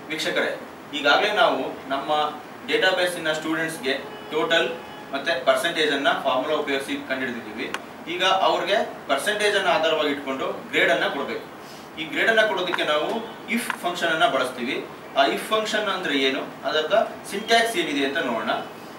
ವೀಕ್ಷಕರೇ ಈಗಾಗಲೇ ನಾವು ನಮ್ಮ ಡೇಟಾಬೇಸಿನ ಸ್ಟೂಡೆಂಟ್ಸ್ಗೆ ಟೋಟಲ್ ಮತ್ತೆ ಪರ್ಸೆಂಟೇಜ್ ಅನ್ನ ಫಾರ್ಮುಲಾ ಉಪಯೋಗಿಸಿ ಕಂಡುಹಿಡಿದಿದ್ದೀವಿ ಈಗ ಅವ್ರಿಗೆ ಪರ್ಸೆಂಟೇಜ್ ಅನ್ನ ಆಧಾರವಾಗಿ ಇಟ್ಕೊಂಡು ಗ್ರೇಡ್ ಅನ್ನ ಕೊಡಬೇಕು ಈ ಗ್ರೇಡ್ ಅನ್ನ ಕೊಡೋದಕ್ಕೆ ನಾವು ಇಫ್ ಫಂಕ್ಷನ್ ಅನ್ನ ಬಳಸ್ತೀವಿ ಆ ಇಫ್ ಫಂಕ್ಷನ್ ಅಂದ್ರೆ ಏನು ಅದರ ಸಿಂಟ್ಯಾಕ್ಸ್ ಏನಿದೆ ಅಂತ ನೋಡೋಣ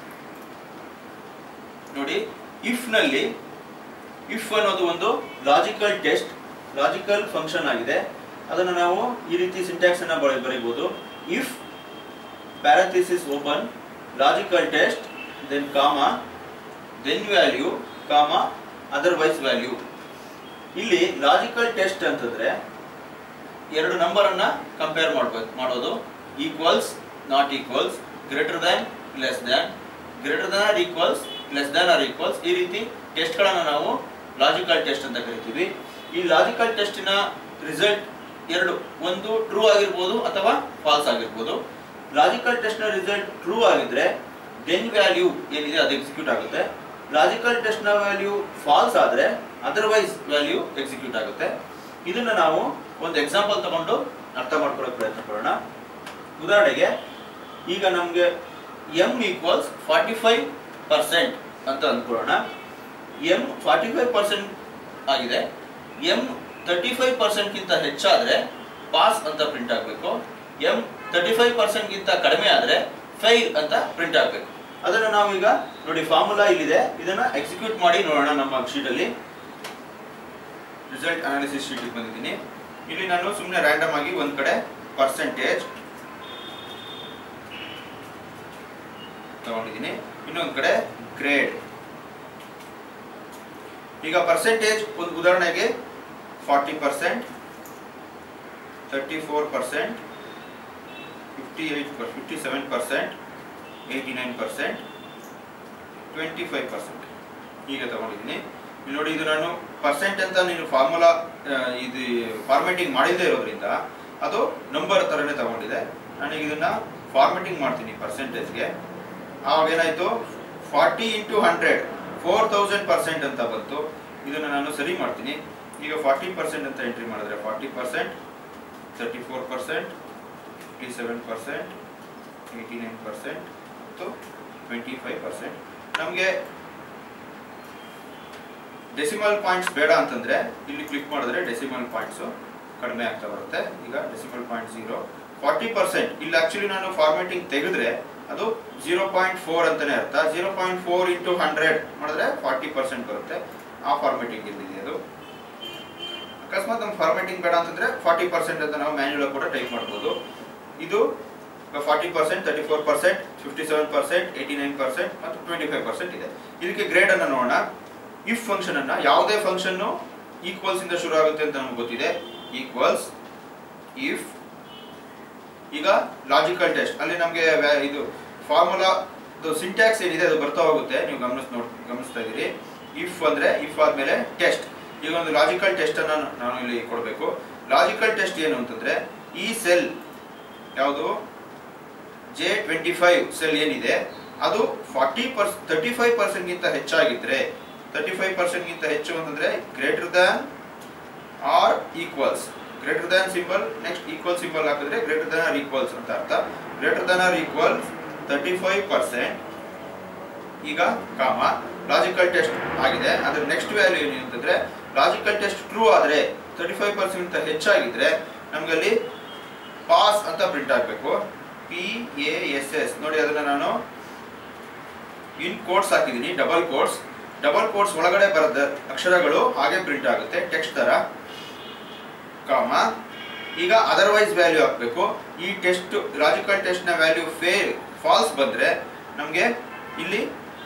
ನೋಡಿ ಇಫ್ ನಲ್ಲಿ ಇಫ್ ಅನ್ನೋದು ಒಂದು ಲಾಜಿಕಲ್ ಟೆಸ್ಟ್ ಲಾಜಿಕಲ್ ಫಂಕ್ಷನ್ ಆಗಿದೆ ಅದನ್ನು ನಾವು ಈ ರೀತಿ ಸಿಂಟ್ಯಾಕ್ಸ್ ಅನ್ನ ಬರೆ- ಬರೀಬಹುದು if parenthesis open logical test then comma then value comma otherwise value ಇಲ್ಲಿ ಲಾಜಿಕಲ್ ಟೆಸ್ಟ್ ಅಂತಂದ್ರೆ ಎರಡು ನಂಬರ್ ಅನ್ನ ಕಂಪೇರ್ ಮಾಡ್ಬೇಕು ಮಾಡೋದು equals not equals greater than less than greater than or equals less than or equals ಈ ರೀತಿ ಟೆಸ್ಟ್ಗಳನ್ನು ನಾವು logical test ಅಂತ ಕರಿತೀವಿ ಈ ಲಾಜಿಕಲ್ ಟೆಸ್ಟಿನ ರಿಸಲ್ಟ್ ಎರಡು ಒಂದು ಟ್ರೂ ಆಗಿರ್ಬೋದು ಅಥವಾ ಫಾಲ್ಸ್ ಆಗಿರ್ಬೋದು ಲಾಜಿಕಲ್ ಟೆಸ್ಟ್ನ ರಿಸಲ್ಟ್ ಟ್ರೂ ಆಗಿದ್ರೆ ದೆನ್ ವ್ಯಾಲ್ಯೂ ಏನಿದೆ ಅದು ಎಕ್ಸಿಕ್ಯೂಟ್ ಆಗುತ್ತೆ ಲಾಜಿಕಲ್ ಟೆಸ್ಟ್ನ ವ್ಯಾಲ್ಯೂ ಫಾಲ್ಸ್ ಆದ್ರೆ ಅದರ್ವೈಸ್ ವ್ಯಾಲ್ಯೂ ಎಕ್ಸಿಕ್ಯೂಟ್ ಆಗುತ್ತೆ ಇದನ್ನ ನಾವು ಒಂದು ಎಕ್ಸಾಂಪಲ್ ತಗೊಂಡು ಅರ್ಥ ಮಾಡ್ಕೊಳ್ಳೋಕೆ ಪ್ರಯತ್ನ ಪಡೋಣ ಉದಾಹರಣೆಗೆ ಈಗ ನಮಗೆ M equals forty five percent ಅಂತ ಅಂದ್ಕೊಳ್ಳೋಣ ಎಂ ಫಾರ್ಟಿ ಫೈವ್ ಪರ್ಸೆಂಟ್ ಆಗಿದೆ ಎಂ ತರ್ಟಿ ಫೈವ್ ಪರ್ಸೆಂಟ್ಗಿಂತ ಹೆಚ್ಚಾದರೆ ಪಾಸ್ ಅಂತ ಪ್ರಿಂಟ್ ಆಗಬೇಕು ಎಂ ತರ್ಟಿ ಫೈವ್ ಪರ್ಸೆಂಟ್ಗಿಂತ ಕಡಿಮೆ ಆದರೆ ಫೈಲ್ ಅಂತ ಪ್ರಿಂಟ್ ಆಗಬೇಕು ಅದನ್ನು ನಾವು ಈಗ ನೋಡಿ ಫಾರ್ಮುಲಾ ಇಲ್ಲಿದೆ ಇದನ್ನ ಎಕ್ಸಿಕ್ಯೂಟ್ ಮಾಡಿ ನೋಡೋಣ ನಮ್ಮ ಶೀಟಲ್ಲಿ ರಿಸಲ್ಟ್ ಅನಾಲಿಸಿಸ್ ಶೀಟಿಗೆ ಬಂದಿದ್ದೀನಿ ಇಲ್ಲಿ ನಾನು ಸುಮ್ಮನೆ ರ್ಯಾಂಡಮ್ ಆಗಿ ಒಂದ್ ಕಡೆ ಪರ್ಸೆಂಟೇಜ್ ತಗೊಂಡಿದ್ದೀನಿ ಇನ್ನೊಂದ್ ಕಡೆ ಗ್ರೇಡ್ ಈಗ ಪರ್ಸೆಂಟೇಜ್ ಒಂದು ಉದಾಹರಣೆಗೆ forty percent thirty four percent fifty eight fifty seven percent eighty nine percent twenty five percent ಈಗ ತಗೊಂಡಿದ್ದೀನಿ ಇಲ್ಲಿ ನೋಡಿ ಇದು ನಾನು ಪರ್ಸೆಂಟ್ ಅಂತ ನೀನು ಫಾರ್ಮುಲಾ ಇದು ಫಾರ್ಮೆಟಿಂಗ್ ಮಾಡಿಲ್ಲದೆ ಇರೋದ್ರಿಂದ ಅದು ನಂಬರ್ ಥರನೇ ತಗೊಂಡಿದೆ ನಾನೀಗ ಇದನ್ನ ಫಾರ್ಮೆಟಿಂಗ್ ಮಾಡ್ತೀನಿ ಪರ್ಸೆಂಟೇಜ್ಗೆ ಆವಾಗ ಏನಾಯ್ತು forty into hundred four thousand percent ಅಂತ ಬಂತು ಇದನ್ನು ನಾನು ಸರಿ ಮಾಡ್ತೀನಿ ಈಗ ಫಾರ್ಟಿ ಪರ್ಸೆಂಟ್ ಅಂತ ಎಂಟ್ರಿ ಮಾಡಿದ್ರೆ forty percent thirty four percent fifty seven percent eighty nine percent ಮತ್ತು ಟ್ವೆಂಟಿ ಫೈವ್ ಪರ್ಸೆಂಟ್ ನಮಗೆ ಡೆಸಿಮಲ್ ಪಾಯಿಂಟ್ಸ್ ಬೇಡ ಅಂತಂದ್ರೆ ಇಲ್ಲಿ ಕ್ಲಿಕ್ ಮಾಡಿದ್ರೆ ಡೆಸಿಮಲ್ ಪಾಯಿಂಟ್ಸು ಕಡಿಮೆ ಆಗ್ತಾ ಬರುತ್ತೆ ಈಗ decimal point zero forty percent ಇಲ್ಲಿ ಆಕ್ಚುಲಿ ನಾನು ಫಾರ್ಮೆಟಿಂಗ್ ತೆಗೆದ್ರೆ ಅದು ಜೀರೋ ಪಾಯಿಂಟ್ ಫೋರ್ ಅಂತಾನೆ ಅರ್ಥ zero point four into hundred ಮಾಡಿದ್ರೆ ಫಾರ್ಟಿ ಪರ್ಸೆಂಟ್ ಬರುತ್ತೆ ಆ ಫಾರ್ಮೆಟಿಂಗ್ ಇಲ್ಲಿದೆ ಅದು ಅಕಸ್ಮಾತ್ ನಮ್ಗೆ ಫಾರ್ಮೆಟಿಂಗ್ ಬೇಡ ಅಂತಂದ್ರೆ ಫಾರ್ಟಿ ಪರ್ಸೆಂಟ್ ಅಂತ ನಾವು ಮ್ಯಾನ್ಯುಯಲ್ ಕೂಡ ಟೈಪ್ ಮಾಡ್ಬೋದು ಇದು forty percent thirty four percent fifty seven percent eighty nine percent ಮತ್ತು ಟ್ವೆಂಟಿ ಫೈವ್ ಪರ್ಸೆಂಟ್ ಇದೆ ಇದಕ್ಕೆ ಗ್ರೇಡ್ ಅನ್ನು ನೋಡೋಣ ಇಫ್ ಫಂಕ್ಷನ್ ಅನ್ನ ಯಾವುದೇ ಫಂಕ್ಷನ್ ಈಕ್ವಲ್ಸ್ ಇಂದ ಶುರು ಆಗುತ್ತೆ ಅಂತ ನಮ್ಗೆ ಗೊತ್ತಿದೆ ಈಕ್ವಲ್ಸ್ ಇಫ್ ಈಗ ಲಾಜಿಕಲ್ ಟೆಸ್ಟ್ ಅಲ್ಲಿ ನಮಗೆ ಇದು ಫಾರ್ಮುಲಾ ಸಿಂಟ್ಯಾಕ್ಸ್ ಏನಿದೆ ಅದು ಬರ್ತಾ ಹೋಗುತ್ತೆ ನೀವು ಗಮನಿಸ್ ನೋಡ್ ಗಮನಿಸ್ತಾ ಇದ್ದೀರಿ ಇಫ್ ಅಂದ್ರೆ ಇಫ್ ಆದ್ಮೇಲೆ ಟೆಸ್ಟ್ ಈಗ ಒಂದು ಲಾಜಿಕಲ್ ಟೆಸ್ಟ್ ಅನ್ನ ನಾನು ಇಲ್ಲಿ ಕೊಡಬೇಕು ಲಾಜಿಕಲ್ ಟೆಸ್ಟ್ ಏನು ಅಂತಂದ್ರೆ ಈ ಸೆಲ್ ಯಾವುದು ಜೆ ಟ್ವೆಂಟಿ ಫೈವ್ ಸೆಲ್ ಏನಿದೆ ಅದು ಫಾರ್ಟಿ ಪರ್ಸ್ ತರ್ಟಿ ಫೈವ್ ಪರ್ಸೆಂಟ್ಗಿಂತ ಹೆಚ್ಚಾಗಿದ್ರೆ ತರ್ಟಿ ಫೈವ್ ಪರ್ಸೆಂಟ್ಗಿಂತ ಹೆಚ್ಚು ಅಂತಂದ್ರೆ greater than or equals greater than symbol next equal symbol ಹಾಕಿದ್ರೆ ಗ್ರೇಟರ್ ದ್ಯಾನ್ ಆರ್ ಈಕ್ವಲ್ಸ್ ಅಂತ ಅರ್ಥ greater than or equals thirty five percent ಈಗ ಕಾಮ ಲಾಜಿಕಲ್ ಟೆಸ್ಟ್ ಆಗಿದೆ ಅದ್ರ ನೆಕ್ಸ್ಟ್ ವ್ಯಾಲ್ಯೂ ಏನು ಅಂತಂದ್ರೆ ಲಾಜಿಕಲ್ ಟೆಸ್ಟ್ ಟ್ರೂ ಆದ್ರೆ ತರ್ಟಿ ಫೈವ್ ಪರ್ಸೆಂಟ್ ಹೆಚ್ಚಾಗಿದ್ರೆ ನಮ್ಗಲ್ಲಿ ಪಾಸ್ ಅಂತ ಪ್ರಿಂಟ್ ಆಗಬೇಕು ಪಿ ಎ ಎಸ್ ಎಸ್ ನೋಡಿ ಅದನ್ನ ನಾನು ಇನ್ ಕೋಡ್ಸ್ ಹಾಕಿದ್ದೀನಿ ಡಬಲ್ ಕೋಡ್ಸ್ ಡಬಲ್ ಕೋಡ್ಸ್ ಒಳಗಡೆ ಬರದ ಅಕ್ಷರಗಳು ಹಾಗೆ ಪ್ರಿಂಟ್ ಆಗುತ್ತೆ ಟೆಕ್ಸ್ಟ್ ತರ ಕಾಮ ಈಗ ಅದರ್ವೈಸ್ ವ್ಯಾಲ್ಯೂ ಹಾಕಬೇಕು ಈ ಟೆಸ್ಟ್ ಲಾಜಿಕಲ್ ಟೆಸ್ಟ್ ನ ವ್ಯಾಲ್ಯೂ ಫೇಲ್ ಫಾಲ್ಸ್ ಬಂದ್ರೆ ನಮಗೆ ಇಲ್ಲಿ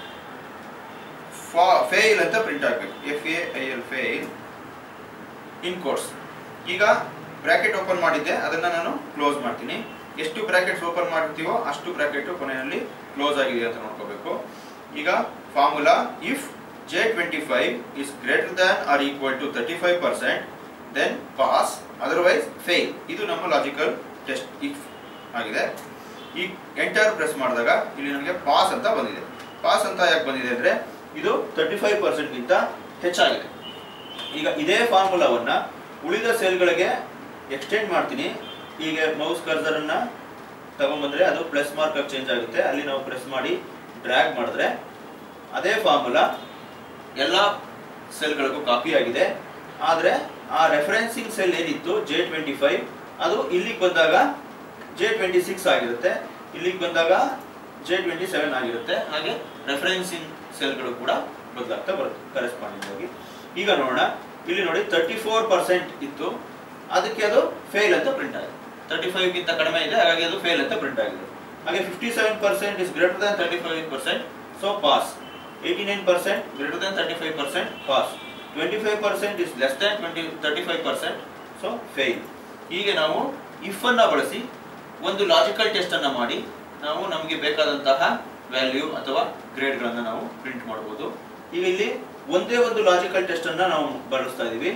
ಫೇಲ್ ಅಂತ ಪ್ರಿಂಟ್ ಆಗಬೇಕು F A I L fail in quotes ಈಗ ಬ್ರಾಕೆಟ್ ಓಪನ್ ಮಾಡಿದ್ದೆ ಅದನ್ನ ನಾನು ಕ್ಲೋಸ್ ಮಾಡ್ತೀನಿ ಎಷ್ಟು ಬ್ರಾಕೆಟ್ಸ್ ಓಪನ್ ಮಾಡ್ತೀವೋ ಅಷ್ಟು ಬ್ರಾಕೆಟ್ ಕೊನೆಯಲ್ಲಿ ಕ್ಲೋಸ್ ಆಗಿದೆ ಅಂತ ನೋಡ್ಕೋಬೇಕು ಈಗ formula if J twenty five is greater than or equal to thirty five percent then pass otherwise fail ಇದು ನಮ್ಮ ಲಾಜಿಕಲ್ ಟೆಸ್ಟ್ ಇಫ್ ಆಗಿದೆ ಈ ಎಂಟರ್ ಪ್ರೆಸ್ ಮಾಡಿದಾಗ ಇಲ್ಲಿ ನನಗೆ ಪಾಸ್ ಅಂತ ಬಂದಿದೆ ಪಾಸ್ ಅಂತ ಯಾಕೆ ಬಂದಿದೆ ಅಂದ್ರೆ ಇದು ತರ್ಟಿ ಫೈವ್ ಪರ್ಸೆಂಟ್ಗಿಂತ ಹೆಚ್ಚಾಗಿದೆ ಈಗ ಇದೇ ಫಾರ್ಮುಲಾವನ್ನ ಉಳಿದ ಸೆಲ್ಗಳಿಗೆ ಎಕ್ಸ್ಟೆಂಡ್ ಮಾಡ್ತೀನಿ ಈಗ ಮೌಸ್ ಕರ್ಸರ್ ಅನ್ನ ತಗೊಂಡ್ಬಂದ್ರೆ ಅದು ಪ್ಲಸ್ ಮಾರ್ಕ್ ಆಗಿ ಚೇಂಜ್ ಆಗುತ್ತೆ ಅಲ್ಲಿ ನಾವು ಪ್ರೆಸ್ ಮಾಡಿ ಡ್ರ್ಯಾಗ್ ಮಾಡಿದ್ರೆ ಅದೇ ಫಾರ್ಮುಲಾ ಎಲ್ಲ ಸೆಲ್ಗಳಿಗೂ ಕಾಪಿ ಆಗಿದೆ ಆದರೆ ಆ ರೆಫರೆನ್ಸಿಂಗ್ ಸೆಲ್ ಏನಿತ್ತು ಜೆ ಟ್ವೆಂಟಿ ಫೈವ್ ಅದು ಇಲ್ಲಿಗೆ ಬಂದಾಗ ಜೆ ಟ್ವೆಂಟಿ ಸಿಕ್ಸ್ ಆಗಿರುತ್ತೆ ಇಲ್ಲಿಗೆ ಬಂದಾಗ ಜೆ ಟ್ವೆಂಟಿ ಸೆವೆನ್ ಆಗಿರುತ್ತೆ ಹಾಗೆ ರೆಫರೆನ್ಸಿಂಗ್ ಸೆಲ್ಗಳು ಕೂಡ ಬದಲಾಗ್ತಾ ಬರುತ್ತೆ ಕರೆಸ್ಪಾಂಡಿಂಗ್ ಆಗಿ ಈಗ ನೋಡೋಣ ಇಲ್ಲಿ ನೋಡಿ ತರ್ಟಿ ಫೋರ್ ಪರ್ಸೆಂಟ್ ಇತ್ತು ಅದಕ್ಕೆ ಅದು ಫೇಲ್ ಅಂತ ಪ್ರಿಂಟ್ ಆಗಿದೆ ತರ್ಟಿ ಫೈವ್ಗಿಂತ ಕಡಿಮೆ ಇದೆ ಹಾಗಾಗಿ ಅದು ಫೇಲ್ ಅಂತ ಪ್ರಿಂಟ್ ಆಗಿದೆ ಹಾಗೆ fifty seven percent is greater than thirty five percent so pass eighty nine percent greater than thirty five percent pass twenty five percent is less than twenty thirty five percent so fail ಹೀಗೆ ನಾವು if ಅನ್ನ ಬಳಸಿ ಒಂದು logical test ಅನ್ನ ಮಾಡಿ ನಾವು ನಮಗೆ ಬೇಕಾದಂತಹ ವ್ಯಾಲ್ಯೂ ಅಥವಾ ಗ್ರೇಡ್ಗಳನ್ನು ನಾವು ಪ್ರಿಂಟ್ ಮಾಡಬಹುದು ಈಗ ಇಲ್ಲಿ ಒಂದೇ ಒಂದು ಲಾಜಿಕಲ್ ಟೆಸ್ಟ್ ಅನ್ನ ನಾವು ಬಳಸ್ತಾ ಇದೀವಿ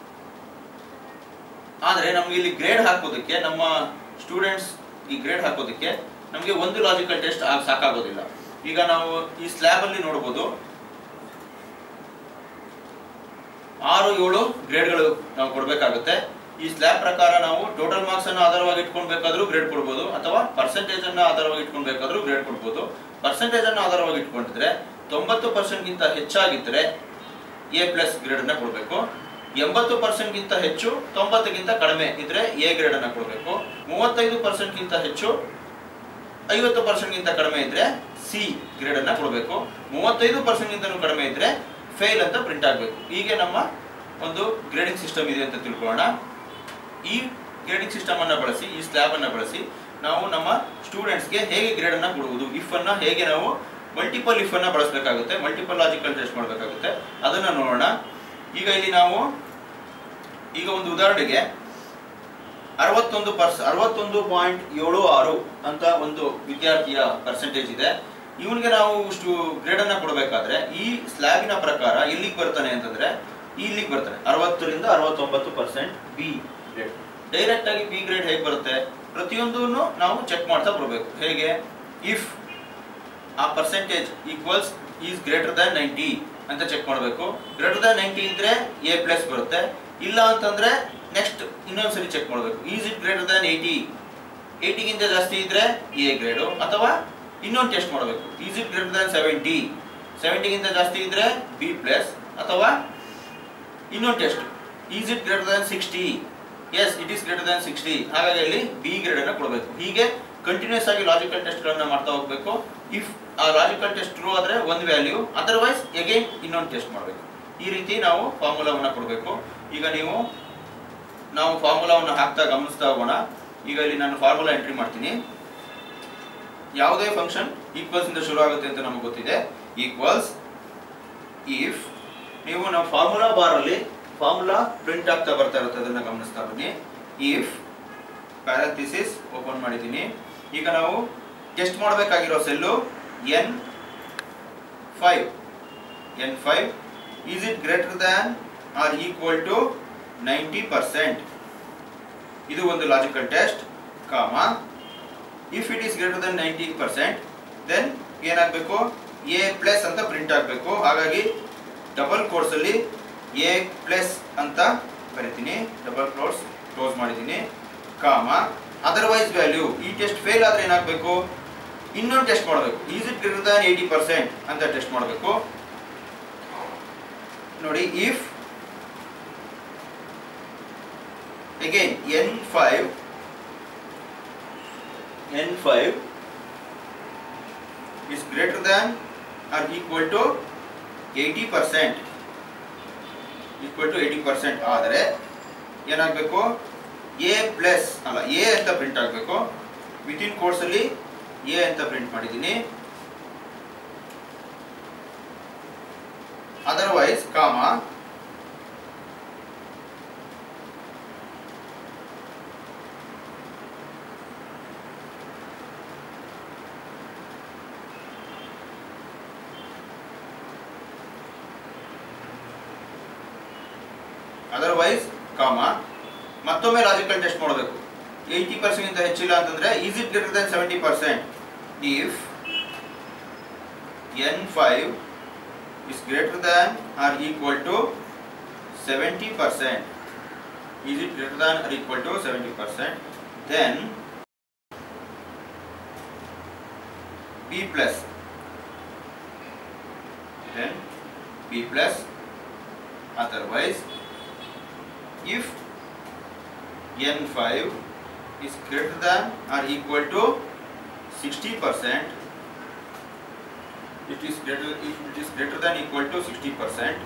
ಆದ್ರೆ ನಮ್ಗೆ ಇಲ್ಲಿ ಗ್ರೇಡ್ ಹಾಕೋದಕ್ಕೆ ನಮ್ಮ ಸ್ಟೂಡೆಂಟ್ಸ್ ಈ ಗ್ರೇಡ್ ಹಾಕೋದಕ್ಕೆ ನಮಗೆ ಒಂದು ಲಾಜಿಕಲ್ ಟೆಸ್ಟ್ ಸಾಕಾಗೋದಿಲ್ಲ ಈಗ ನಾವು ಈ ಸ್ಲ್ಯಾಬ್ ಅಲ್ಲಿ ನೋಡಬಹುದು ಆರು ಏಳು ಗ್ರೇಡ್ಗಳು ನಾವು ಕೊಡಬೇಕಾಗುತ್ತೆ ಈ ಸ್ಲ್ಯಾಬ್ ಪ್ರಕಾರ ನಾವು ಟೋಟಲ್ ಮಾರ್ಕ್ಸ್ ಅನ್ನು ಆಧಾರವಾಗಿ ಇಟ್ಕೊಳ್ಬೇಕಾದ್ರೂ ಗ್ರೇಡ್ ಕೊಡ್ಬೋದು ಅಥವಾ ಪರ್ಸೆಂಟೇಜ್ ಅನ್ನ ಆಧಾರವಾಗಿ ಇಟ್ಕೊಳ್ಬೇಕಾದ್ರೂ ಗ್ರೇಡ್ ಕೊಡ್ಬೋದು ಪರ್ಸೆಂಟೇಜ್ ಅನ್ನು ಆಧಾರವಾಗಿ ಇಟ್ಕೊಂಡಿದ್ರೆ ತೊಂಬತ್ತು ಪರ್ಸೆಂಟ್ ಗಿಂತ ಹೆಚ್ಚಾಗಿದ್ರೆ ಎ ಪ್ಲಸ್ ಗ್ರೇಡ್ ಅನ್ನ ಕೊಡಬೇಕು ಎಂಬತ್ತು ಪರ್ಸೆಂಟ್ ಗಿಂತ ಹೆಚ್ಚು ತೊಂಬತ್ತಕ್ಕಿಂತ ಕಡಿಮೆ ಇದ್ರೆ ಎ ಗ್ರೇಡ್ ಅನ್ನ ಕೊಡಬೇಕು ಮೂವತ್ತೈದು ಪರ್ಸೆಂಟ್ ಗಿಂತ ಹೆಚ್ಚು ಐವತ್ತು ಪರ್ಸೆಂಟ್ ಗಿಂತ ಕಡಿಮೆ ಇದ್ರೆ ಸಿ ಗ್ರೇಡ್ ಅನ್ನ ಕೊಡಬೇಕು ಮೂವತ್ತೈದು ಪರ್ಸೆಂಟ್ ಗಿಂತ ಕಡಿಮೆ ಇದ್ರೆ ಫೇಲ್ ಅಂತ ಪ್ರಿಂಟ್ ಆಗಬೇಕು ಹೀಗೆ ನಮ್ಮ ಒಂದು ಗ್ರೇಡಿಂಗ್ ಸಿಸ್ಟಮ್ ಇದೆ ಅಂತ ತಿಳ್ಕೊಳ್ಳೋಣ ಈ ಗ್ರೇಡಿಂಗ್ ಸಿಸ್ಟಮ್ ಅನ್ನ ಬಳಸಿ ಈ ಸ್ಲ್ಯಾಬ್ ಅನ್ನ ಬಳಸಿ ನಾವು ನಮ್ಮ ಸ್ಟೂಡೆಂಟ್ಸ್ಗೆ ಹೇಗೆ ಗ್ರೇಡ್ ಅನ್ನ ಕೊಡುವುದು ಇಫ್ ಅನ್ನ ಹೇಗೆ ನಾವು ಮಲ್ಟಿಪಲ್ ಇಫ್ ಅನ್ನ ಬಳಸಬೇಕಾಗುತ್ತೆ ಮಲ್ಟಿಪಲ್ ಲಾಜಿಕಲ್ ಟೆಸ್ಟ್ ಮಾಡಬೇಕಾಗುತ್ತೆ ಅದನ್ನ ನೋಡೋಣ ಈಗ ಇಲ್ಲಿ ನಾವು ಈಗ ಒಂದು ಉದಾಹರಣೆಗೆ ಅರವತ್ತೊಂದು ಪರ್ಸ್ ಅರವತ್ತೊಂದು ಪಾಯಿಂಟ್ ಏಳು ಆರು ಅಂತ ಒಂದು ವಿದ್ಯಾರ್ಥಿಯ ಪರ್ಸೆಂಟೇಜ್ ಇದೆ ಇವನಿಗೆ ನಾವು ಇಷ್ಟು ಗ್ರೇಡ್ ಅನ್ನ ಕೊಡಬೇಕಾದ್ರೆ ಈ ಸ್ಲ್ಯಾಬಿನ ಪ್ರಕಾರ ಎಲ್ಲಿಗೆ ಬರ್ತಾನೆ ಅಂತಂದ್ರೆ ಇಲ್ಲಿಗೆ ಬರ್ತಾನೆ ಅರವತ್ತರಿಂದ ಅರವತ್ತೊಂಬತ್ತು ಪರ್ಸೆಂಟ್ ಬಿ ಗ್ರೇಡ್ ಡೈರೆಕ್ಟ್ ಆಗಿ ಬಿ ಗ್ರೇಡ್ ಹೇಗೆ ಬರುತ್ತೆ ಪ್ರತಿಯೊಂದನ್ನು ನಾವು ಚೆಕ್ ಮಾಡ್ತಾ ಬರಬೇಕು ಹೇಗೆ ಇಫ್ ಆ percentage equals is greater than ninety ಅಂತ ಚೆಕ್ ಮಾಡಬೇಕು ಗ್ರೇಟರ್ ದನ್ ನೈಂಟಿ ಇದ್ರೆ ಎ ಪ್ಲಸ್ ಬರುತ್ತೆ ಇಲ್ಲ ಅಂತಂದ್ರೆ ನೆಕ್ಸ್ಟ್ ಇನ್ನೊಂದ್ಸರಿ ಚೆಕ್ ಮಾಡಬೇಕು is it greater than eighty ಏಯ್ಟಿಗಿಂತ ಜಾಸ್ತಿ ಇದ್ರೆ ಎ ಗ್ರೇಡು ಅಥವಾ ಇನ್ನೊಂದು ಟೆಸ್ಟ್ ಮಾಡಬೇಕು is it greater than seventy ಸೆವೆಂಟಿಗಿಂತ ಜಾಸ್ತಿ ಇದ್ರೆ ಬಿ ಪ್ಲಸ್ ಅಥವಾ ಇನ್ನೊಂದು test is it greater than sixty yes it is greater than sixty ಹಾಗಾಗಿ ಅಲ್ಲಿ ಬಿ ಗ್ರೇಡ್ ಅನ್ನು ಕೊಡಬೇಕು ಹೀಗೆ ಕಂಟಿನ್ಯೂಸ್ ಆಗಿ ಲಾಜಿಕಲ್ ಟೆಸ್ಟ್ ಗಳನ್ನ ಮಾಡ್ತಾ ಹೋಗ್ಬೇಕು ಇಫ್ ಆ ಲಾಜಿಕಲ್ ಟೆಸ್ಟ್ ಟ್ರೂ ಆದ್ರೆ ಒಂದು ವ್ಯಾಲ್ಯೂ ಅದರ್ವೈಸ್ ಅಗೈನ್ ಇನ್ನೊಂದು ಟೆಸ್ಟ್ ಮಾಡಬೇಕು ಈ ರೀತಿ ನಾವು ಫಾರ್ಮುಲಾವನ್ನ ಕೊಡಬೇಕು ಈಗ ನೀವು ನಾವು ಫಾರ್ಮುಲಾವನ್ನು ಹಾಕ್ತಾ ಗಮನಿಸ್ತಾ ಹೋಗೋಣ ಈಗ ಇಲ್ಲಿ ನಾನು ಫಾರ್ಮುಲಾ ಎಂಟ್ರಿ ಮಾಡ್ತೀನಿ ಯಾವುದೇ ಫಂಕ್ಷನ್ ಈಕ್ವಲ್ಸ್ ಇಂದ ಶುರು ಆಗುತ್ತೆ ಅಂತ ನಮಗೆ ಗೊತ್ತಿದೆ ಈಕ್ವಲ್ಸ್ ಇಫ್ ನೀವು ನಾವು ಫಾರ್ಮುಲಾ ಬಾರ್ ಅಲ್ಲಿ ಫಾರ್ಮುಲಾ ಪ್ರಿಂಟ್ ಆಗ್ತಾ ಬರ್ತಾ ಇರುತ್ತೆ ಅದನ್ನ ಗಮನಿಸ್ತಾ ಬನ್ನಿ ಇಫ್ ಪ್ಯಾರಂಥಿಸಿಸ್ ಓಪನ್ ಮಾಡಿದ್ದೀನಿ ಈಗ ನಾವು ಟೆಸ್ಟ್ ಮಾಡಬೇಕಾಗಿರೋ cell N five N five is it greater than or equal to ninety percent ಇದು ಒಂದು logical test comma if it is greater than ninety percent then ಏನಾಗಬೇಕು ಎ ಪ್ಲಸ್ ಅಂತ print ಆಗಬೇಕು ಹಾಗಾಗಿ ಡಬಲ್ ಕೋರ್ಸ್ ಅಲ್ಲಿ A plus ಅಂತ ಬರಿತೀನಿ double quotes close ಮಾಡಿದ್ದೀನಿ ಕಾಮ ಅದರ್ವೈಸ್ ವ್ಯಾಲ್ಯೂ ಈ ಟೆಸ್ಟ್ ಫೇಲ್ ಆದ್ರೆ ಏನಾಗಬೇಕು ಇನ್ನೊಂದು ಟೆಸ್ಟ್ ಮಾಡಬೇಕು is it greater than eighty percent ಅಂತ ಟೆಸ್ಟ್ ಮಾಡಬೇಕು ನೋಡಿ if again n5 n5 is greater than or equal to 80 percent equal to 80 percent ಆದರೆ ಏನಾಗಬೇಕು ಎ ಪ್ಲಸ್ ಅಲ್ಲ ಎ ಅಂತ ಪ್ರಿಂಟ್ ಆಗಬೇಕು ವಿತಿನ್ ಕೋರ್ಸ್ ಅಲ್ಲಿ ಎ ಅಂತ ಪ್ರಿಂಟ್ ಮಾಡಿದ್ದೀನಿ ಅದರ್ವೈಸ್ ಕಾಮ ಅದರ್ವೈಸ್ ಕಾಮ ಮತ್ತೊಮ್ಮೆ ಲಾಜಿಕಲ್ ಟೆಸ್ಟ್ ಮಾಡಬೇಕು ಏಯ್ಟಿ ಪರ್ಸೆಂಟ್ ಇಂದ ಹೆಚ್ಚಿಲ್ಲ ಅಂತಂದ್ರೆ is it greater than seventy percent if N five is greater than or equal to seventy percent is it greater than or equal to seventy percent then B plus then B plus otherwise if N5 is greater than or equal to 60 percent it is greater if it is greater than equal to 60 percent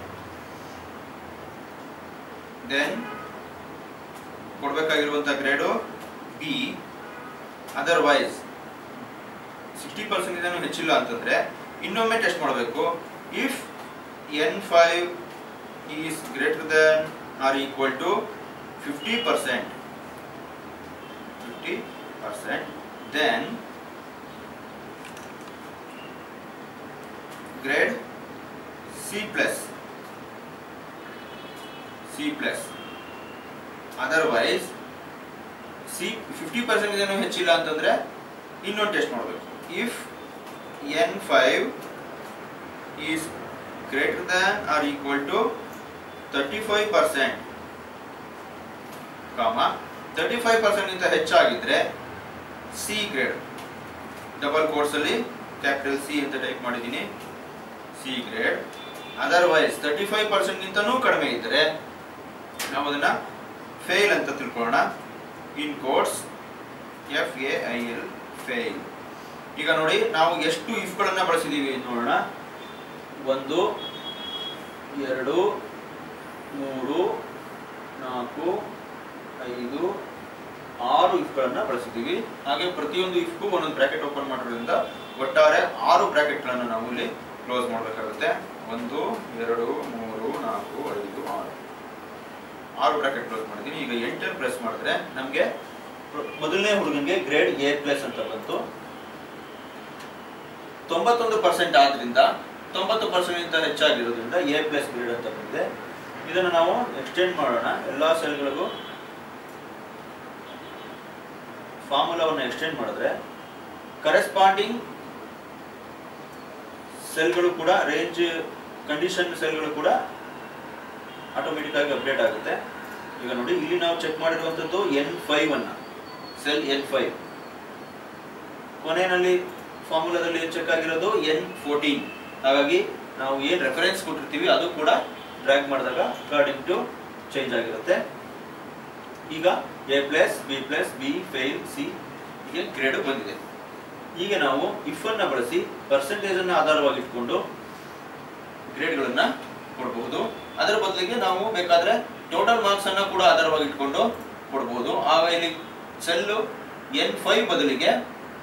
then ಕೊಡಬೇಕಾಗಿರುವಂಥ grade B otherwise sixty percent ಇದನ್ನು ಹೆಚ್ಚಿಲ್ಲ ಅಂತಂದ್ರೆ ಇನ್ನೊಮ್ಮೆ test ಮಾಡಬೇಕು if N five is greater than or equal to fifty percent fifty percent then grade C plus C plus otherwise C fifty percent ಏನೂ ಹೆಚ್ಚಿಲ್ಲ ಅಂತಂದ್ರೆ ಇನ್ನೊಂದು ಟೆಸ್ಟ್ ಮಾಡಬೇಕು if N five is greater than or equal to thirty five percent comma thirty five ಪರ್ಸೆಂಟ್ಗಿಂತ ಹೆಚ್ಚಾಗಿದ್ರೆ C grade double ಕೋರ್ಸಲ್ಲಿ capital C ಅಂತ type ಮಾಡಿದ್ದೀನಿ C grade otherwise thirty five ಪರ್ಸೆಂಟ್ಗಿಂತನೂ ಕಡಿಮೆ ಇದ್ದರೆ ನಾವು ಅದನ್ನ ಫೇಲ್ ಅಂತ ತಿಳ್ಕೊಳ್ಳೋಣ in course F A I L fail ಈಗ ನೋಡಿ ನಾವು ಎಷ್ಟು ಇಫ್ಗಳನ್ನು ಬಳಸಿದ್ದೀವಿ ನೋಡೋಣ ಒಂದು ಎರಡು ಮೂರು ನಾಲ್ಕು ಐದು ಆರು ಇಫ್ಗಳನ್ನು ಬಳಸಿದ್ದೀವಿ ಹಾಗೆ ಪ್ರತಿಯೊಂದು ಇಫ್ಗೂ ಒಂದೊಂದು ಬ್ರಾಕೆಟ್ ಓಪನ್ ಮಾಡೋದ್ರಿಂದ ಒಟ್ಟಾರೆ ಆರು ಬ್ರಾಕೆಟ್ಗಳನ್ನು ನಾವು ಇಲ್ಲಿ ಕ್ಲೋಸ್ ಮಾಡಬೇಕಾಗುತ್ತೆ ಒಂದು ಎರಡು ಮೂರು ನಾಲ್ಕು ಐದು ಆರು ಆರು ಬ್ರಾಕೆಟ್ ಕ್ಲೋಸ್ ಮಾಡಿದ್ದೀನಿ ಈಗ ಎಂಟರ್ ಪ್ರೆಸ್ ಮಾಡಿದ್ರೆ ನಮಗೆ ಮೊದಲನೇ ಹುಡುಗನಿಗೆ ಗ್ರೇಡ್ ಎ ಪ್ಲಸ್ ಅಂತ ಬಂತು ತೊಂಬತ್ತೊಂದು ಪರ್ಸೆಂಟ್ ಆದ್ರಿಂದ ತೊಂಬತ್ತು ಪರ್ಸೆಂಟ್ ಹೆಚ್ಚಾಗಿರೋದ್ರಿಂದ ಎ ಪ್ಲಸ್ ಗ್ರೇಡ್ ಅಂತ ಬಂದಿದೆ ಇದನ್ನು ನಾವು ಎಕ್ಸ್ಟೆಂಡ್ ಮಾಡೋಣ ಎಲ್ಲ ಸೆಲ್ಗಳಿಗೂ ಫಾರ್ಮುಲಾವನ್ನು ಎಕ್ಸ್ಟೆಂಡ್ ಮಾಡಿದ್ರೆ ಕರೆಸ್ಪಾಂಡಿಂಗ್ ಸೆಲ್ಗಳು ಕೂಡ ರೇಂಜ್ ಕಂಡೀಷನ್ ಸೆಲ್ಗಳು ಕೂಡ ಆಟೋಮೆಟಿಕ್ ಆಗಿ ಅಪ್ಡೇಟ್ ಆಗುತ್ತೆ ಈಗ ನೋಡಿ ಇಲ್ಲಿ ನಾವು ಚೆಕ್ ಮಾಡಿರುವಂಥದ್ದು ಎನ್ ಫೈವ್ ಅನ್ನ ಸೆಲ್ ಎನ್ ಫೈವ್ ಕೊನೆಯಲ್ಲಿ ಫಾರ್ಮುಲಾದಲ್ಲಿ ಏನು ಚೆಕ್ ಆಗಿರೋದು ಎನ್ ಫೋರ್ಟೀನ್ ಹಾಗಾಗಿ ನಾವು ಏನು ರೆಫರೆನ್ಸ್ ಕೊಟ್ಟಿರ್ತೀವಿ ಅದು ಕೂಡ ಡ್ರ್ಯಾಗ್ ಮಾಡಿದಾಗ ಅಕಾರ್ಡಿಂಗ್ ಟು ಚೇಂಜ್ ಆಗಿರುತ್ತೆ ಈಗ A plus B plus B fail C ಹೀಗೆ ಗ್ರೇಡ್ ಬಂದಿದೆ ಈಗ ನಾವು ಇಫ್ ಅನ್ನ ಬಳಸಿ ಪರ್ಸೆಂಟೇಜ್ ಅನ್ನ ಆಧಾರವಾಗಿ ಇಟ್ಕೊಂಡು ಗ್ರೇಡ್ಗಳನ್ನ ಕೊಡಬಹುದು ಅದರ ಬದಲಿಗೆ ನಾವು ಬೇಕಾದ್ರೆ ಟೋಟಲ್ ಮಾರ್ಕ್ಸ್ ಅನ್ನ ಕೂಡ ಆಧಾರವಾಗಿ ಇಟ್ಕೊಂಡು ಕೊಡಬಹುದು ಆಗ ಇಲ್ಲಿ ಸೆಲ್ಲು ಎನ್ ಫೈವ್ ಬದಲಿಗೆ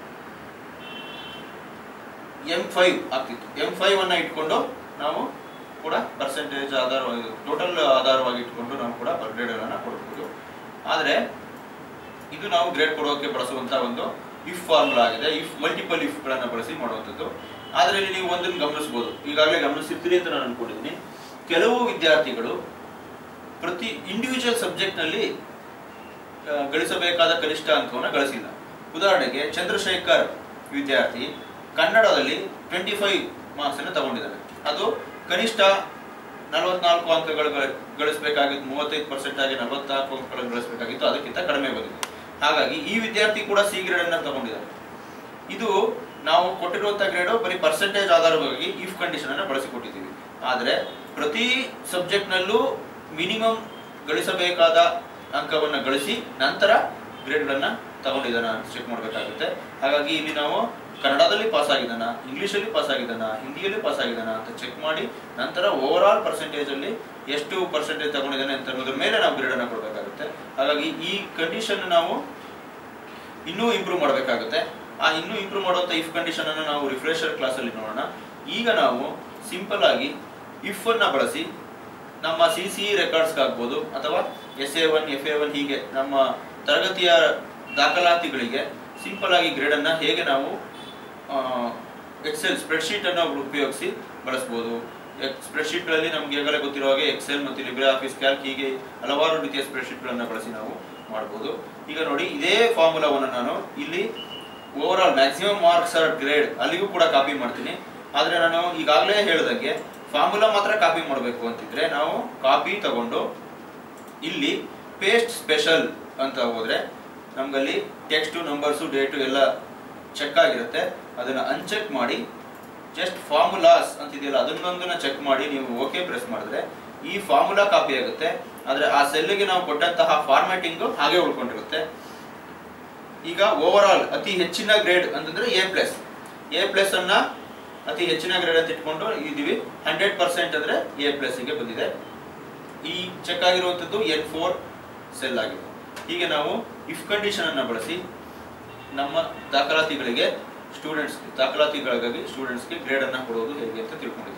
ಎಂ ಫೈವ್ ಆಗ್ತಿತ್ತು ಎಂ ಫೈವ್ ಅನ್ನ ಇಟ್ಕೊಂಡು ನಾವು ಕೂಡ ಪರ್ಸೆಂಟೇಜ್ ಆಧಾರವಾಗಿ ಟೋಟಲ್ ಆಧಾರವಾಗಿ ಇಟ್ಕೊಂಡು ನಾವು ಕೂಡ ಗ್ರೇಡ್ಗಳನ್ನ ಕೊಡಬಹುದು ಆದರೆ ಇದು ನಾವು ಗ್ರೇಡ್ ಕೊಡೋಕೆ ಬಳಸುವಂತ ಒಂದು ಇಫ್ ಫಾರ್ಮುಲಾ ಆಗಿದೆ ಇಫ್ ಮಲ್ಟಿಪಲ್ ಇಫ್ ಗಳನ್ನ ಬಳಸಿ ಮಾಡುವಂಥದ್ದು ಆದ್ರೆ ಇಲ್ಲಿ ನೀವು ಒಂದನ್ನು ಗಮನಿಸಬಹುದು ಈಗಾಗಲೇ ಗಮನಿಸಿರ್ತೀರಿ ಅಂತ ನಾನು ಅನ್ಕೊಂಡಿದ್ದೀನಿ ಕೆಲವು ವಿದ್ಯಾರ್ಥಿಗಳು ಪ್ರತಿ ಇಂಡಿವಿಜುವಲ್ ಸಬ್ಜೆಕ್ಟ್ ನಲ್ಲಿ ಆ, ಗಳಿಸಬೇಕಾದ ಕನಿಷ್ಠ ಅಂಕವನ್ನು ಗಳಿಸಿಲ್ಲ ಉದಾಹರಣೆಗೆ ಚಂದ್ರಶೇಖರ್ ವಿದ್ಯಾರ್ಥಿ ಕನ್ನಡದಲ್ಲಿ ಟ್ವೆಂಟಿ ಫೈವ್ ಮಾರ್ಕ್ಸ್ ಅನ್ನು ತಗೊಂಡಿದ್ದಾನೆ ಅದು ಕನಿಷ್ಠ ನಲವತ್ನಾಲ್ಕು ಅಂಕಗಳು ಗಳ- ಗಳಿಸಬೇಕಾಗಿತ್ತು ಮೂವತ್ತೈದು ಪರ್ಸೆಂಟ್ ಆಗಿ ನಲವತ್ನಾಲ್ಕು ಅಂಕಗಳನ್ನು ಗಳಿಸಬೇಕಾಗಿತ್ತು ಅದಕ್ಕಿಂತ ಕಡಿಮೆ ಬಂದಿದೆ ಹಾಗಾಗಿ ಈ ವಿದ್ಯಾರ್ಥಿ ಕೂಡ ಸಿ ಗ್ರೇಡ್ ಅನ್ನ ತಗೊಂಡಿದ್ದಾನೆ ಇದು ನಾವು ಕೊಟ್ಟಿರುವಂತಹ ಗ್ರೇಡು ಬರೀ ಪರ್ಸೆಂಟೇಜ್ ಆಧಾರವಾಗಿ ಇಫ್ ಕಂಡೀಷನ್ ಅನ್ನು ಬಳಸಿಕೊಟ್ಟಿದ್ದೀವಿ ಆದರೆ ಪ್ರತಿ ಸಬ್ಜೆಕ್ಟ್ ನಲ್ಲೂ ಮಿನಿಮಮ್ ಗಳಿಸಬೇಕಾದ ಅಂಕವನ್ನು ಗಳಿಸಿ ನಂತರ ಗ್ರೇಡ್ಗಳನ್ನ ತಗೊಂಡಿದ್ದಾನ ಅಂತ ಚೆಕ್ ಮಾಡಬೇಕಾಗುತ್ತೆ ಹಾಗಾಗಿ ಇಲ್ಲಿ ನಾವು ಕನ್ನಡದಲ್ಲಿ ಪಾಸ್ ಆಗಿದ್ದಾನ ಇಂಗ್ಲಿಷಲ್ಲಿ ಪಾಸ್ ಆಗಿದ್ದಾನ ಹಿಂದಿಯಲ್ಲಿ ಪಾಸ್ ಆಗಿದ್ದಾನ ಅಂತ ಚೆಕ್ ಮಾಡಿ ನಂತರ ಓವರ್ ಆಲ್ ಪರ್ಸೆಂಟೇಜ್ ಅಲ್ಲಿ ಎಷ್ಟು ಪರ್ಸೆಂಟೇಜ್ ತಗೊಂಡಿದ್ದಾನೆ ಅಂತ ಅನ್ನೋದ್ರ ಮೇಲೆ ನಾವು ಗ್ರೇಡ್ ಅನ್ನು ಕೊಡಬೇಕಾಗುತ್ತೆ ಹಾಗಾಗಿ ಈ ಕಂಡೀಷನ್ ನಾವು ಇನ್ನೂ ಇಂಪ್ರೂವ್ ಮಾಡಬೇಕಾಗುತ್ತೆ ಆ ಇನ್ನೂ ಇಂಪ್ರೂವ್ ಮಾಡುವಂಥ ಇಫ್ ಕಂಡೀಷನ್ ಅನ್ನು ನಾವು ರಿಫ್ರೆಶರ್ ಕ್ಲಾಸಲ್ಲಿ ನೋಡೋಣ ಈಗ ನಾವು ಸಿಂಪಲ್ ಆಗಿ ಇಫ್ ಅನ್ನ ಬಳಸಿ ನಮ್ಮ ಸಿ ಸಿ ರೆಕಾರ್ಡ್ಸ್ ಆಗ್ಬೋದು ಅಥವಾ S A one F A one ಹೀಗೆ ನಮ್ಮ ತರಗತಿಯ ದಾಖಲಾತಿಗಳಿಗೆ ಸಿಂಪಲ್ ಆಗಿ ಗ್ರೇಡ್ ಅನ್ನ ಹೇಗೆ ನಾವು ಎಕ್ಸೆಲ್ ಸ್ಪ್ರೆಡ್ಶೀಟ್ ಅನ್ನು ಉಪಯೋಗಿಸಿ ಬಳಸ್ಬೋದು ಸ್ಪ್ರೆಡ್ಶೀಟ್ಗಳಲ್ಲಿ ನಮ್ಗೆ ಈಗಾಗಲೇ ಗೊತ್ತಿರೋ ಹಾಗೆ ಎಕ್ಸೆಲ್ ಮತ್ತು ಲಿಬ್ರೆ ಆಫೀಸ್ ಕ್ಯಾಲ್ಕ್ ಹೀಗೆ ಹಲವಾರು ರೀತಿಯ ಸ್ಪ್ರೆಡ್ಶೀಟ್ಗಳನ್ನು ಬಳಸಿ ನಾವು ಮಾಡ್ಬೋದು ಈಗ ನೋಡಿ ಇದೇ ಫಾರ್ಮುಲಾವನ್ನು ನಾನು ಇಲ್ಲಿ over all maximum marks or grade ಅಲ್ಲಿಗೂ ಕೂಡ ಕಾಪಿ ಮಾಡ್ತೀನಿ ಆದರೆ ನಾನು ಈಗಾಗಲೇ ಹೇಳಿದಂಗೆ ಫಾರ್ಮುಲಾ ಮಾತ್ರ ಕಾಪಿ ಮಾಡಬೇಕು ಅಂತಿದ್ರೆ ನಾವು ಕಾಪಿ ತಗೊಂಡು ಇಲ್ಲಿ ಪೇಸ್ಟ್ ಸ್ಪೆಷಲ್ ಅಂತ ಹೋದ್ರೆ ನಮ್ಗಲ್ಲಿ ಟೆಕ್ಸ್ಟು ನಂಬರ್ಸು ಡೇಟು ಎಲ್ಲ ಚೆಕ್ ಆಗಿರುತ್ತೆ ಅದನ್ನ ಅನ್ಚೆಕ್ ಮಾಡಿ ಜಸ್ಟ್ ಫಾರ್ಮುಲಾಸ್ ಅಂತಿದೆಯಲ್ಲ ಅದನ್ನೊಂದನ್ನ ಚೆಕ್ ಮಾಡಿ ನೀವು ಓಕೆ ಪ್ರೆಸ್ ಮಾಡಿದ್ರೆ ಈ ಫಾರ್ಮುಲಾ ಕಾಪಿ ಆಗುತ್ತೆ ಆದ್ರೆ ಆ ಸೆಲ್ಗೆ ನಾವು ಕೊಟ್ಟಂತಹ ಫಾರ್ಮ್ಯಾಟಿಂಗ್ ಹಾಗೆ ಉಳ್ಕೊಂಡಿರುತ್ತೆ ಈಗ ಓವರ್ ಆಲ್ ಅತಿ ಹೆಚ್ಚಿನ ಗ್ರೇಡ್ ಅಂತಂದ್ರೆ ಎ ಪ್ಲಸ್ ಎ ಪ್ಲಸ್ ಅನ್ನ ಅತಿ ಹೆಚ್ಚಿನ ಗ್ರೇಡ್ ಅಂತ ಇಟ್ಕೊಂಡು ಇದೀವಿ ಹಂಡ್ರೆಡ್ ಪರ್ಸೆಂಟ್ ಅಂದ್ರೆ ಎ ಪ್ಲಸ್ ಗೆ ಬಂದಿದೆ ಈ ಚೆಕ್ ಆಗಿರುವಂತದ್ದು ಎನ್ ಫೋರ್ ಸೆಲ್ ಆಗಿದೆ ಹೀಗೆ ನಾವು ಇಫ್ ಕಂಡೀಷನ್ ಅನ್ನ ಬಳಸಿ ನಮ್ಮ ದಾಖಲಾತಿಗಳಿಗೆ ಸ್ಟೂಡೆಂಟ್ಸ್ ದಾಖಲಾತಿಗಳಿಗಾಗಿ ಸ್ಟೂಡೆಂಟ್ಸ್ಗೆ ಗ್ರೇಡ್ ಅನ್ನ ಕೊಡೋದು ಹೇಗೆ ಅಂತ ತಿಳ್ಕೊಂಡಿದ್ದೀವಿ